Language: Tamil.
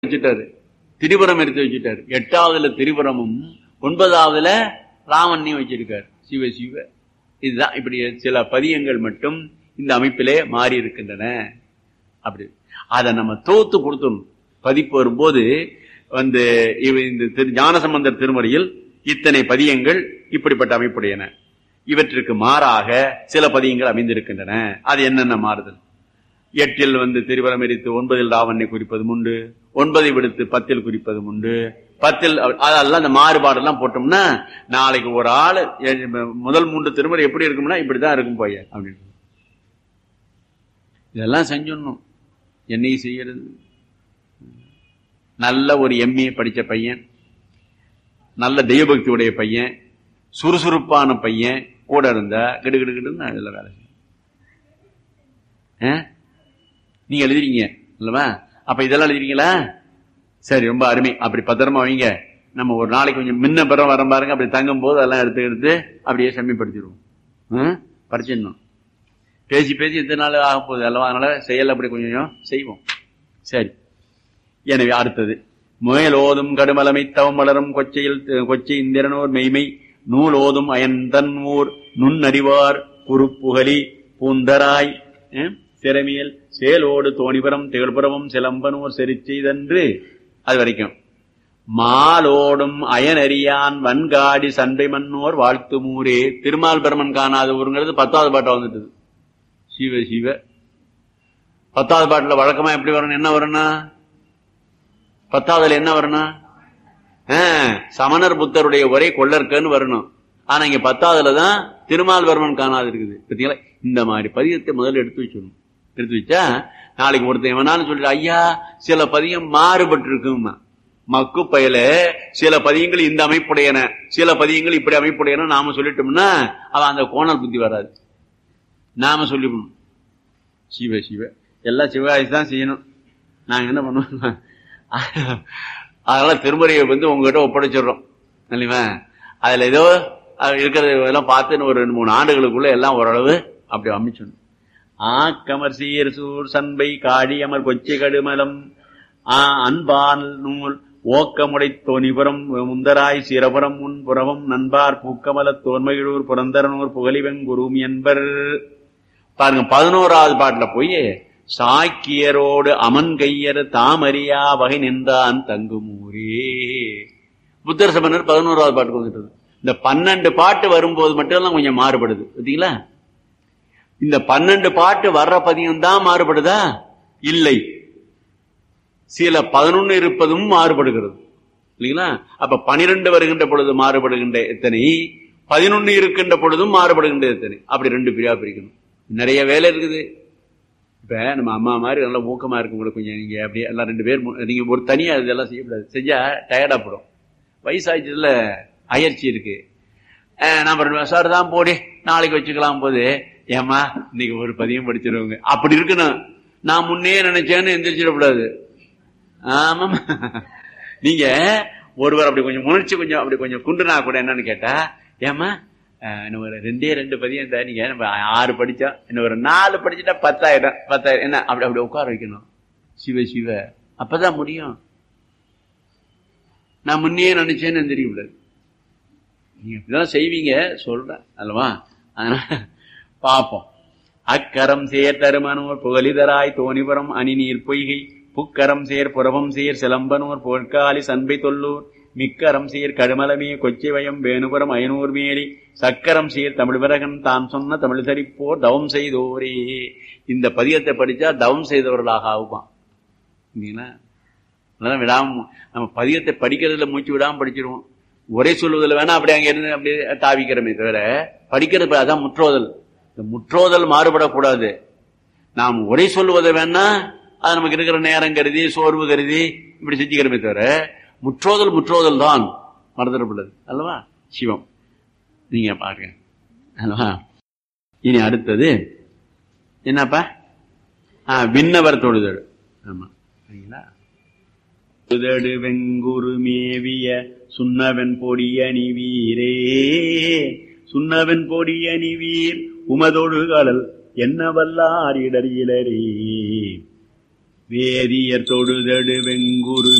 வச்சுட்டாரு திரிபுரம் எடுத்து வச்சுட்டாரு எட்டாவதுல திரிபுரமும் ஒன்பதாவதுல ராமன்னையும் வச்சிருக்காரு சிவ சிவ இதுதான் இப்படி சில பதியங்கள் மட்டும் இந்த அமைப்பிலே மாறி இருக்கின்றன அப்படி அதை நம்ம தோத்து கொடுத்துடணும் பதிப்பு வரும்போது வந்து இவ- இந்த திரு ஞானசம்பந்தர் திருமுறையில் இத்தனை பதியங்கள் இப்படிப்பட்ட அமைப்புடையன இவற்றிற்கு மாறாக சில பதியங்கள் அமைந்திருக்கின்றன அது என்னென்ன மாறுதல் எட்டில் வந்து திருவரம் எரித்து ஒன்பதில் ராவணனை குறிப்பதும் உண்டு ஒன்பதை விடுத்து பத்தில் குறிப்பதும் உண்டு பத்தில் அவ- அதெல்லாம் அந்த மாறுபாடெல்லாம் போட்டோம்னா நாளைக்கு ஒரு ஆளு எ- முதல் மூன்று திருமுறை எப்படி இருக்கும்னா இப்படிதான் இருக்கும் போய் அப்படின்னு இதெல்லாம் செஞ்சிடணும் என்னையும் செய்யறது நல்ல ஒரு எம்ஏ படிச்ச பையன் நல்ல தெய்வபக்தி உடைய பையன் சுறுசுறுப்பான பையன் கூட இருந்தா கிடு கிடு கிடுன்னு அதில் வேலை செய்யும் ஆ? நீங்க எழுதுறீங்க இல்லவா அப்ப இதெல்லாம் எழுதுறீங்களா சரி ரொம்ப அருமை அப்படி பத்திரமா வைங்க நம்ம ஒரு நாளைக்கு கொஞ்சம் முன்ன பிறம் வர பாருங்க அப்படி தங்கும் போது அதெல்லாம் எடுத்து எடுத்து அப்படியே செம்மைப்படுத்திடுவோம் ம்? படிச்சிடணும் பேசி பேசி எத்தனை நாள் ஆக போகுது அல்லவா அதனால செயல் அப்படி கொஞ்சம் கொஞ்சம் செய்வோம் சரி எனவே அடுத்தது முயலோதும் கடுமலமை தவம் வளரும் கொச்சையில் கொச்சை இந்திரனோர் மெய்மை நூலோதும் அயன்தன் ஊர் நுண்ணறிவார் குறுப்புகலி பூந்தராய் அஹ், சிறமியல் சேலோடு தோணிபுரம் திகழ்புறமும் சிலம்பனூர் செரிச்செய்தன்று அது வரைக்கும் மாலோடும் அயனறியான் வன்காடி சண்டை மன்னோர் வாழ்த்து மூரே திருமால் பெருமன் காணாத ஊருங்கிறது பத்தாவது பாட்டா வந்துட்டது சிவ சிவ பத்தாவது பாட்டுல வழக்கமா எப்படி வரணும் என்ன வரணும்னா பத்தாவதுல என்ன வரணும் ஆ, சமணர் புத்தருடைய ஒரே கொள்ளற்கன்னு வரணும் ஆனா இங்க பத்தாவதுல தான் திருமால்வர்மன் காணாது இருக்குது பார்த்தீங்களா இந்த மாதிரி பதியத்தை முதல்ல எடுத்து வச்சிடணும் எடுத்து வச்சா நாளைக்கு ஒருத்தன் வேணாலும் சொல்லிட்டு ஐயா சில பதியம் மாறுபட்டு இருக்குமா மக்கு பயல சில பதியங்கள் இந்த அமைப்புடையன சில பதியங்கள் இப்படி அமைப்புடையன நாம சொல்லிட்டோம்னா அவன் அந்த கோணல் புத்தி வராது நாம சொல்லிக்கணும் சிவ சிவ எல்லாம் சிவகாசி தான் செய்யணும் நாங்க என்ன பண்ணுவோம் அதனால திருமுறையை வந்து உங்ககிட்ட ஒப்படைச்சிடுறோம் இல்லையா அதுல ஏதோ அது இருக்கிறத எல்லாம் பார்த்து இன்னும் ஒரு ரெண்டு மூணு ஆண்டுகளுக்குள்ள எல்லாம் ஓரளவு அப்படி அமைச்சிடணும் ஆக்கமர் சீர் சூர் சண்பை காடி அமர் கொச்சை கடுமலம் ஆ அன்பால் நூல் ஓக்கமுடை தோணிபுரம் முந்தராய் சிரபுரம் முன் புறவம் நண்பார் பூக்கமல தோன்மகிழூர் புரந்தரனூர் புகழிவெங்குருமி என்பர் பாருங்க பதினோராவது பாட்டுல போய் சாக்கியரோடு அமன் கையர் தாமறியா வகை நின்றான் தங்குமூரே புத்தர் சமணர் பதினோராவது பாட்டுக்கு வந்துட்டது இந்த பன்னெண்டு பாட்டு வரும்போது மட்டும் கொஞ்சம் மாறுபடுது பார்த்தீங்களா இந்த பன்னெண்டு பாட்டு வர்ற பதியம் தான் மாறுபடுதா இல்லை சில பதினொன்னு இருப்பதும் மாறுபடுகிறது இல்லைங்களா அப்ப பனிரெண்டு வருகின்ற பொழுது மாறுபடுகின்ற எத்தனை பதினொன்னு இருக்கின்ற பொழுதும் மாறுபடுகின்ற எத்தனை அப்படி ரெண்டு பிரிவா பிரிக்கணும் நிறைய வேலை இருக்குது இப்ப நம்ம அம்மா மாதிரி நல்லா ஊக்கமா இருக்கும் கூட கொஞ்சம் நீங்க அப்படியே எல்லாம் ரெண்டு பேர் மு- நீங்க ஒரு தனியா இதெல்லாம் செய்யக்கூடாது செஞ்சா டயர்டா போடும் வயசாச்சுல அயற்சி இருக்கு அஹ் நம்ம ரெண்டு சார் தான் போடி நாளைக்கு வச்சுக்கலாம் போது ஏமா இன்னைக்கு ஒரு பதியம் படிச்சிருவாங்க அப்படி இருக்கணும் நான் முன்னே நினைச்சேன்னு எந்திரிச்சிடக்கூடாது ஆமாம் நீங்க ஒருவர் அப்படி கொஞ்சம் உணர்ச்சி கொஞ்சம் அப்படி கொஞ்சம் குண்டுனா கூட என்னன்னு கேட்டா ஏமா அஹ், இன்னும் ஒரு ரெண்டே ரெண்டு பதியம் இருந்தா நீங்க நம்ம ஆறு படிச்சோம் இன்னும் ஒரு நாலு படிச்சுட்டா பத்தாயிரம் பத்தாயிரம் என்ன அப்படி அப்படி உட்கார வைக்கணும் சிவ சிவ அப்பதான் முடியும் நான் முன்னே நினைச்சேன்னு தெரியக்கூடாது நீங்க இப்படிதான் செய்வீங்க சொல்றேன் அல்லவா அதனால பார்ப்போம் அக்கரம் சேர் தருமனோர் புகலிதராய் தோணிபுரம் அணிநீர் பொய்கை புக்கரம் சேர் புறவம் சேர் சிலம்பனூர் பொற்காலி சண்பை தொல்லூர் மிக்கரம் சேர் கடுமலமே கொச்சிவயம் வேணுபுரம் அயனூர் மேலி சக்கரம் சேர் தமிழ்வரகன் தான் சொன்ன தமிழ் சரிப்போர் தவம் செய்தோரே இந்த பதியத்தை படிச்சா தவம் செய்தவர்களாக ஆகுவான் இல்லைங்களா அதெல்லாம் விடாம நம்ம பதியத்தை படிக்கிறதுல மூச்சு விடாம படிச்சிருவோம் ஒரே சொல்வதில் வேணா அப்படி அங்க இருந்து அப்படியே தாவிக்கிறோமே தவிர படிக்கிறது அதான் முற்றோதல் இந்த முற்றோதல் மாறுபடக்கூடாது நாம் உரை சொல்லுவதை வேணா அது நமக்கு இருக்கிற நேரம் கருதி சோர்வு கருதி இப்படி செஞ்சுக்கிறோமே தவிர முற்றோதல் முற்றோதல் தான் மறந்துடப்படாது அல்லவா சிவம் நீங்க பாருங்க அல்லவா இனி அடுத்தது என்னப்பா ஆ, விண்ணவர் தொழுதல் ஆமா சரிங்களா தொழுதடு வெங்குரு மேவிய சுண்ணவன் பொடிய நீவீரே சுண்ணவன் பொடிய நீவீர் உமதொழு கடல் என்ன வல்லாரிடரியிலரே வேதியர் தொடுதடு வெங்குரு